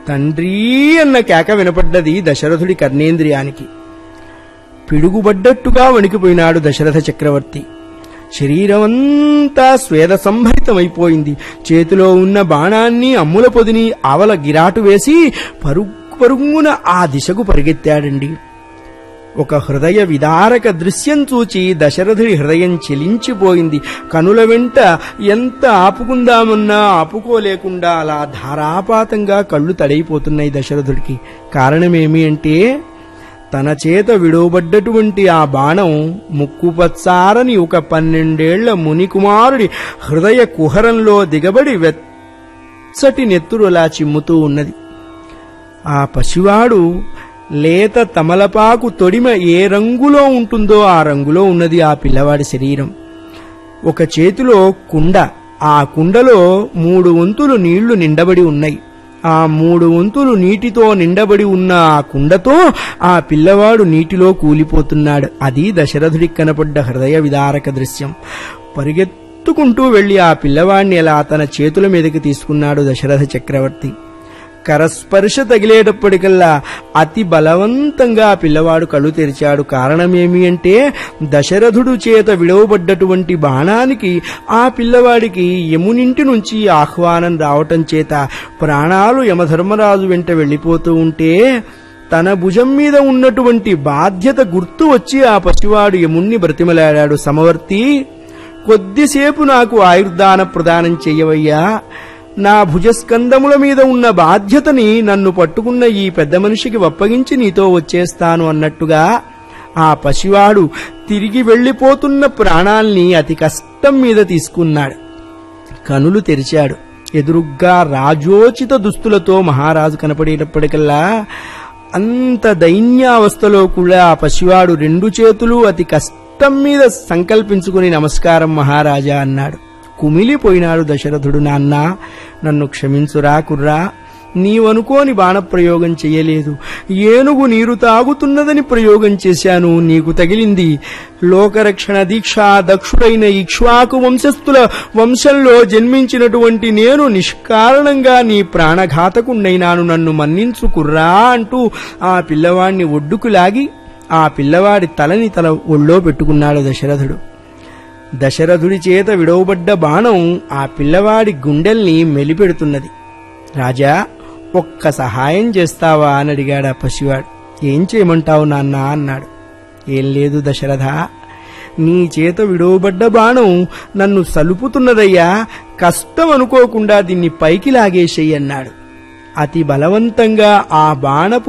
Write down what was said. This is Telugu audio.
తండ్రి అన్న కేక వినపడ్డది దశరథుడి కర్ణేంద్రియానికి పిడుగుబడ్డట్టుగా వణికిపోయినాడు దశరథ చక్రవర్తి శరీరమంతా స్వేద సంభరితమైపోయింది చేతిలో ఉన్న బాణాన్ని అమ్ముల పొదిని ఆవల గిరాటు వేసి పరుగు పరుగున ఆ దిశకు పరిగెత్తాడండి ఒక హృదయ విదారక దృశ్యం చూచి దశరథుడి హృదయం చెలించిపోయింది కనుల వెంట ఎంత ఆపుకుందామన్నా ఆపుకోలేకుండా అలా ధారాపాతంగా కళ్ళు తడైపోతున్నాయి దశరథుడికి కారణమేమి అంటే తన చేత విడవబడ్డటువంటి ఆ బాణం ముక్కుపచ్చారని ఒక పన్నెండేళ్ల మునికుమారుడి హృదయ కుహరంలో దిగబడి వెచ్చటి నెత్తురులా చిమ్ముతూ ఉన్నది ఆ పసివాడు లేత తమలపాకు తొడిమ ఏ రంగులో ఉంటుందో ఆ రంగులో ఉన్నది ఆ పిల్లవాడి శరీరం ఒక చేతిలో కుండ ఆ కుండలో మూడు వంతులు నీళ్లు నిండబడి ఉన్నాయి ఆ మూడు వంతులు నీటితో నిండబడి ఉన్న ఆ కుండతో ఆ పిల్లవాడు నీటిలో కూలిపోతున్నాడు అది దశరథుడికి కనపడ్డ హృదయ విదారక దృశ్యం పరిగెత్తుకుంటూ వెళ్లి ఆ పిల్లవాడిని అలా తన చేతుల మీదకి తీసుకున్నాడు దశరథ చక్రవర్తి కరస్పర్శ తగిలేటప్పటికల్లా అతి బలవంతంగా ఆ పిల్లవాడు కళ్ళు తెరిచాడు కారణమేమి అంటే దశరథుడు చేత విడవబడ్డటువంటి బాణానికి ఆ పిల్లవాడికి యమునింటి నుంచి ఆహ్వానం రావటం చేత ప్రాణాలు యమధర్మరాజు వెంట వెళ్ళిపోతూ ఉంటే తన భుజం మీద ఉన్నటువంటి బాధ్యత గుర్తు వచ్చి ఆ పసివాడు యముణ్ణి బ్రతిమలాడాడు సమవర్తి కొద్దిసేపు నాకు ఆయుర్దాన ప్రదానం చెయ్యవయ్యా నా భుజస్కందముల మీద ఉన్న బాధ్యతని నన్ను పట్టుకున్న ఈ పెద్ద మనిషికి ఒప్పగించి నీతో వచ్చేస్తాను అన్నట్టుగా ఆ పసివాడు తిరిగి వెళ్లిపోతున్న ప్రాణాల్ని అతి కష్టం మీద తీసుకున్నాడు కనులు తెరిచాడు ఎదురుగ్గా రాజోచిత దుస్తులతో మహారాజు కనపడేటప్పటికల్లా అంత దైన్యావస్థలో కూడా ఆ పసివాడు రెండు చేతులు అతి కష్టం మీద సంకల్పించుకుని నమస్కారం మహారాజా అన్నాడు కుమిలిపోయినాడు దశరథుడు నాన్న నన్ను క్షమించురా కుర్రా నీవనుకోని బాణప్రయోగం చెయ్యలేదు ఏనుగు నీరు తాగుతున్నదని ప్రయోగం చేశాను నీకు తగిలింది లోకరక్షణ దీక్ష దక్షుడైన ఇక్ష్వాకు వంశస్థుల వంశంలో జన్మించినటువంటి నేను నిష్కారణంగా నీ ప్రాణఘాతకుండైనాను నన్ను మన్నించు కుర్రా అంటూ ఆ పిల్లవాణ్ణి ఒడ్డుకు లాగి ఆ పిల్లవాడి తలని తల ఒళ్ళో పెట్టుకున్నాడు దశరథుడు దశరథుడి చేత విడవబడ్డ బాణం ఆ పిల్లవాడి గుండెల్ని మెలిపెడుతున్నది రాజా ఒక్క సహాయం చేస్తావా అని అడిగాడు ఆ పసివాడు ఏం చేయమంటావు నాన్న అన్నాడు ఏం లేదు దశరథ నీ చేత విడవబడ్డ బాణం నన్ను సలుపుతున్నదయ్యా కష్టం అనుకోకుండా దీన్ని పైకి లాగేసేయి అన్నాడు అతి బలవంతంగా ఆ బాణపు